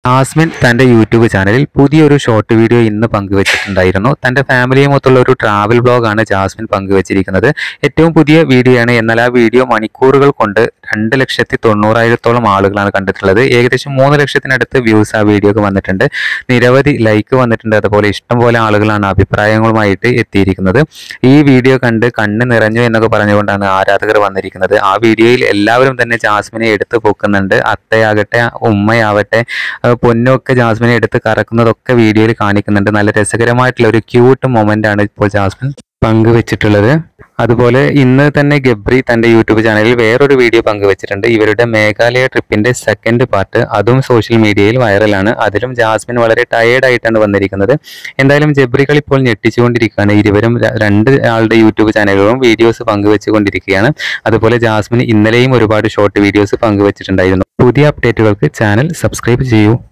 Jasmine തന്റെ YouTube ചാനലിൽ പുതിയൊരു ഷോർട്ട് വീഡിയോ ഇന്ന് പങ്കുവച്ചിട്ടുണ്ടായിരുന്നു തന്റെ ഫാമിലിയുമൊത്തുള്ള ഒരു ട്രാവൽ ബ്ലോഗാണ് ജാസ്മിൻ പങ്കുവച്ചിരിക്കുന്നത് ഏറ്റവും പുതിയ വീഡിയോ ആണ് എന്നാൽ ആ വീഡിയോ മണിക്കൂറുകൾ കൊണ്ട് രണ്ട് ലക്ഷത്തി തൊണ്ണൂറായിരത്തോളം ആളുകളാണ് കണ്ടിട്ടുള്ളത് ഏകദേശം മൂന്ന് ലക്ഷത്തിനടുത്ത് വ്യൂസ് ആ വീഡിയോക്ക് വന്നിട്ടുണ്ട് നിരവധി ലൈക്ക് വന്നിട്ടുണ്ട് അതുപോലെ ഇഷ്ടംപോലെ ആളുകളാണ് അഭിപ്രായങ്ങളുമായിട്ട് എത്തിയിരിക്കുന്നത് ഈ വീഡിയോ കണ്ട് കണ്ണ് നിറഞ്ഞു എന്നൊക്കെ പറഞ്ഞുകൊണ്ടാണ് ആരാധകർ വന്നിരിക്കുന്നത് ആ വീഡിയോയിൽ എല്ലാവരും തന്നെ ജാസ്മിനെ എടുത്തു പൊക്കുന്നുണ്ട് അത്തയാകട്ടെ ഉമ്മയാവട്ടെ ആ പൊന്നൊക്കെ ജാസ്മിനെ എടുത്ത് കറക്കുന്നതൊക്കെ വീഡിയോയിൽ കാണിക്കുന്നുണ്ട് നല്ല രസകരമായിട്ടുള്ള ഒരു ക്യൂട്ട് മൊമെന്റ് ആണ് ഇപ്പോൾ ജാസ്മിൻ പങ്കുവച്ചിട്ടുള്ളത് അതുപോലെ ഇന്ന് തന്നെ ഗബ്രി തന്റെ യൂട്യൂബ് ചാനലിൽ വേറൊരു വീഡിയോ പങ്കുവച്ചിട്ടുണ്ട് ഇവരുടെ മേഘാലയ ട്രിപ്പിന്റെ സെക്കൻഡ് പാർട്ട് അതും സോഷ്യൽ മീഡിയയിൽ വൈറലാണ് അതിലും ജാസ്മിൻ വളരെ ടയേർഡ് ആയിട്ടാണ് വന്നിരിക്കുന്നത് എന്തായാലും ജബ്രികൾ ഇപ്പോൾ ഞെട്ടിച്ചുകൊണ്ടിരിക്കുകയാണ് ഇരുവരും ര- രണ്ട് ആളുടെ യൂട്യൂബ് ചാനലുകളും വീഡിയോസ് പങ്കുവെച്ചുകൊണ്ടിരിക്കുകയാണ് അതുപോലെ ജാസ്മിൻ ഇന്നലെയും ഒരുപാട് ഷോർട്ട് വീഡിയോസ് പങ്കുവച്ചിട്ടുണ്ടായിരുന്നു പുതിയ അപ്ഡേറ്റുകൾക്ക് ചാനൽ സബ്സ്ക്രൈബ് ചെയ്യൂ